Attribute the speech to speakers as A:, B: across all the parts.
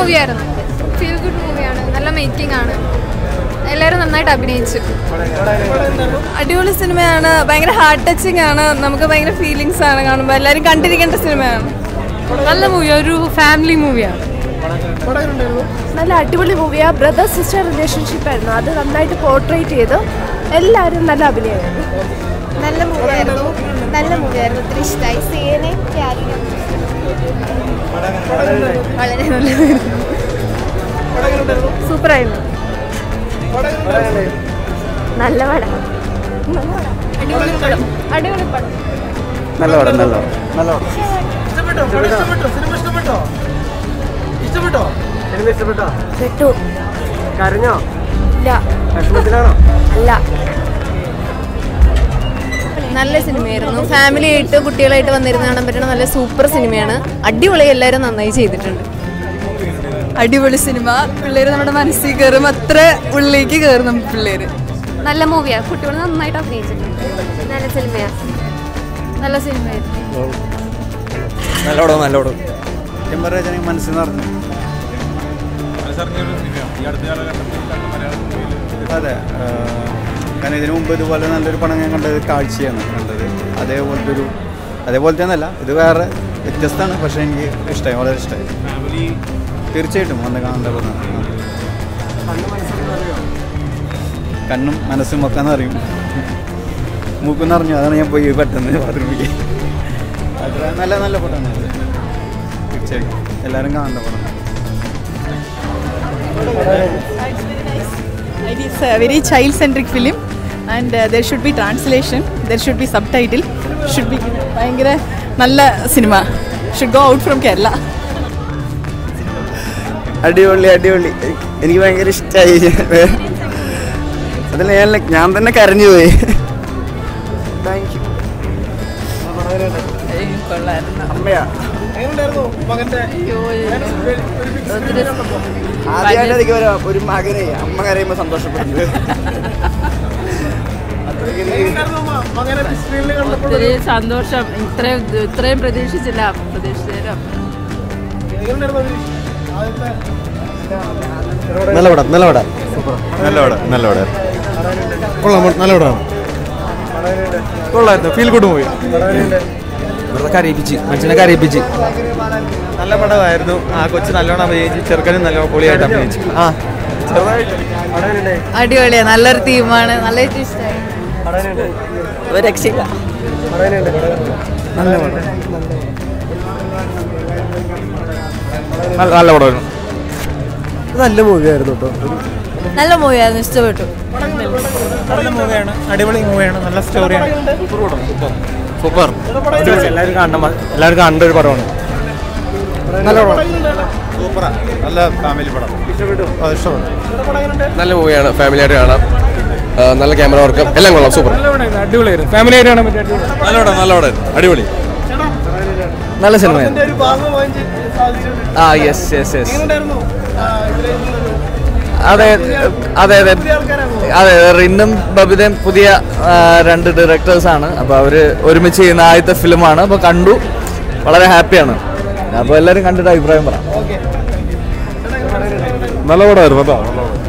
A: മൂവിയായിരുന്നു feel good മൂവിയാണ് നല്ല making ആണ് എല്ലാവരും നന്നായിട്ട് അഭിനയിച്ചു
B: അടിപൊളി സിനിമയാണ് ഭയങ്കര ഹാർട്ട് ടച്ചിങ് ആണ് നമുക്ക് ഭയങ്കര ഫീലിങ്സ് ആണ് കാണുമ്പോൾ എല്ലാവരും കണ്ടിരിക്കേണ്ട സിനിമയാണ്
A: നല്ല മൂവി ഒരു ഫാമിലി മൂവിയാണ്
C: നല്ല അടിപൊളി മൂവിയാണ് ബ്രദർ സിസ്റ്റർ റിലേഷൻഷിപ്പ് ആയിരുന്നു അത് നന്നായിട്ട് പോർട്രേറ്റ് ചെയ്തു എല്ലാവരും നല്ല അഭിനയമായിരുന്നു
D: നല്ല മൂവിയായിരുന്നു നല്ല മൂവിയായിരുന്നു ഒത്തിരി ഇഷ്ടമായി സേനയും ക്യാരിയും വളരെ നല്ലതായിരുന്നു
C: സൂപ്പറായിരുന്നു നല്ല പടം അടിപൊളി പടം അടിപൊളി പടം
E: നല്ല പടം നല്ല പടം നല്ല പടം
C: പെട്ടു
E: കരഞ്ഞോ
C: ഇല്ല
E: വിഷമത്തിലാണോ
C: അല്ല
B: നല്ല സിനിമയായിരുന്നു ഫാമിലി ആയിട്ട് കുട്ടികളായിട്ട് വന്നിരുന്ന് കാണാൻ പറ്റുന്ന നല്ല സൂപ്പർ സിനിമയാണ് അടിപൊളി എല്ലാവരും നന്നായി ചെയ്തിട്ടുണ്ട് അടിപൊളി സിനിമ പിള്ളേർ നമ്മുടെ മനസ്സിൽ കയറും അത്ര ഉള്ളിലേക്ക് കയറും നമ്മൾ പിള്ളേര്
A: നല്ല മൂവിയാണ് കുട്ടികൾ നന്നായിട്ട് അഭിനയിച്ചിട്ടുണ്ട്
C: നല്ല സിനിമയാണ്
A: നല്ല സിനിമയായിരുന്നു
E: നല്ല പടം നല്ല പടം സത്യം പറയാ മനസ്സിൽ നിറഞ്ഞു അതെ ആ, കാരണം ഇതിനു മുമ്പ് ഇതുപോലെ നല്ലൊരു പടം ഞാൻ കണ്ടത് കാഴ്ചയാണ് കണ്ടത് അതേപോലത്തെ ഒരു അതേപോലത്തെ ഒന്നല്ല ഇത് വേറെ വ്യത്യസ്തമാണ് പക്ഷേ എനിക്ക് ഇഷ്ടമായി വളരെ ഇഷ്ടമായി തീർച്ചയായിട്ടും വന്ന് കാണേണ്ട പടമാണ് കണ്ണും മനസ്സും ഒക്കെ അറിയും മൂക്കും നിറഞ്ഞു അതാണ് ഞാൻ പോയി പെട്ടെന്ന് ബാത്റൂമിലേക്ക് അത്ര നല്ല നല്ല പടമാണ് ഇത് തീർച്ചയായും എല്ലാവരും കാണേണ്ട പടമാണ്
B: It is a very child centric film and uh, there should be translation, there should be subtitle, should be ഭയങ്കര നല്ല cinema should go out from Kerala
E: അടിപൊളി അടിപൊളി എനിക്ക് ഭയങ്കര ഇഷ്ടമായി അതിൽ ഞാൻ ഞാൻ തന്നെ കരഞ്ഞു പോയി താങ്ക് യു അമ്മയാ ആദ്യമായിട്ട് എനിക്ക് ഒരു ഒരു മകനെ അമ്മ കരയുമ്പോൾ സന്തോഷപ്പെടുന്നത്
F: ഒത്തിരി സന്തോഷം ഇത്രയും ഇത്രയും പ്രതീക്ഷിച്ചില്ല പ്രതീക്ഷിച്ചേരം
E: നല്ല പടം നല്ല പടം നല്ല പടം നല്ല പടം
G: കൊള്ളാം നല്ല പടമാണ് കൊള്ളായിരുന്നു ഫീൽ ഗുഡ് മൂവി
E: വെറുതെ കരയിപ്പിച്ച് മനുഷ്യനെ കരയിപ്പിച്ച്
G: നല്ല പടമായിരുന്നു ആ കൊച്ചു നല്ലോണം അഭിനയിച്ചു ചെറുക്കനും നല്ല പൊളിയായിട്ട് അഭിനയിച്ചു ആ
B: അടിപൊളിയാണ് നല്ലൊരു തീമാണ് നല്ല ഇഷ്ടമായി ഒരു രക്ഷയില്ല
E: നല്ല പടം
G: നല്ല പടമായിരുന്നു
E: നല്ല മൂവിയായിരുന്നു കേട്ടോ
B: നല്ല മൂവിയായിരുന്നു ഇഷ്ടപ്പെട്ടു
G: നല്ല മൂവിയാണ് അടിപൊളി മൂവിയാണ് നല്ല സ്റ്റോറിയാണ് സൂപ്പർ എല്ലാവരും കാണണം എല്ലാവരും കാണേണ്ട ഒരു പടമാണ് നല്ല പടം സൂപ്പറാ നല്ല ഫാമിലി പടം ഇഷ്ടപ്പെട്ടു ഇഷ്ടപ്പെട്ടു
H: നല്ല മൂവിയാണ് ഫാമിലി ആയിട്ട് കാണാം ആ, നല്ല ക്യാമറ വർക്കും എല്ലാം കൊള്ളാം സൂപ്പർ
G: അടിപൊളിയായിരുന്നു ഫാമിലി ആയിട്ട് കാണാൻ പറ്റിയ
H: നല്ല പടം നല്ല പടം അടിപൊളി
E: നല്ല സിനിമയായിരുന്നു
G: ഒരു ഭാഗം വാങ്ങിച്ച്
E: ആ യെസ് യെസ് യെസ്
G: അതെ അതെ അതെ അതെ റിന്നും ബബിതയും പുതിയ ആ, രണ്ട് ഡയറക്ടേഴ്സ് ആണ് അപ്പോൾ അവർ ഒരുമിച്ച് ചെയ്യുന്ന ആദ്യത്തെ ഫിലിമാണ് അപ്പോൾ കണ്ടു വളരെ ഹാപ്പിയാണ് അപ്പോൾ എല്ലാവരും കണ്ടിട്ട് അഭിപ്രായം പറ
H: നല്ല പടമായിരുന്നു കേട്ടോ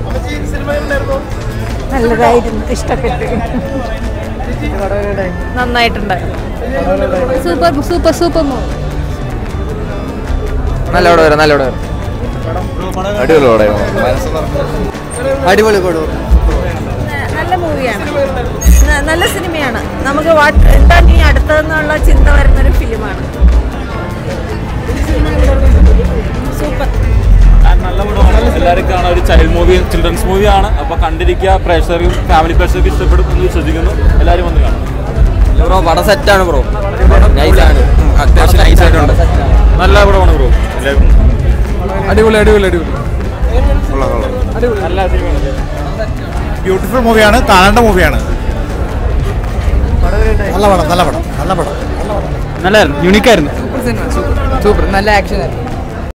C: നല്ലതായിരുന്നു ഇഷ്ടപ്പെട്ടു
B: നന്നായിട്ടുണ്ട്
A: സൂപ്പർ സൂപ്പർ സൂപ്പർ മൂവി
G: നല്ല ഇവിടെ വരാം നല്ല ഇവിടെ വരാം
H: അടിപൊളി പടമായിരുന്നു
E: അടിപൊളി പടം
B: നല്ല മൂവിയാണ് ന- നല്ല സിനിമയാണ് നമുക്ക് വാട്ട് എന്താണ് ഈ അടുത്തതെന്നുള്ള ചിന്ത വരുന്നൊരു ഫിലിമാണ് സൂപ്പർ
I: എല്ലാവരും കാണാൻ ഒരു ചൈൽഡ് മൂവി ചിൽഡ്രൻസ് മൂവിയാണ് അപ്പോൾ കണ്ടിരിക്കുക പ്രേക്ഷകർക്കും ഫാമിലി പ്രേക്ഷകർക്ക് ഇഷ്ടപ്പെടും എന്ന് വിശ്വസിക്കുന്നു എല്ലാവരും വന്ന് കാണാം
G: ബ്രോ പടം സെറ്റാണ് ബ്രോ നൈസാണ് അത്യാവശ്യം നൈസായിട്ടുണ്ട്
I: നല്ല പടമാണ് ബ്രോ എല്ലാവരും
G: അടിപൊളി അടിപൊളി അടിപൊളി
I: നല്ല സിനിമയാണ്
G: ബ്യൂട്ടിഫുൾ മൂവിയാണ് കാണേണ്ട മൂവിയാണ് നല്ല പടം നല്ല പടം നല്ല പടം
I: നല്ലായിരുന്നു യുണീക്കായിരുന്നു
B: സൂപ്പർ നല്ല ആക്ഷൻ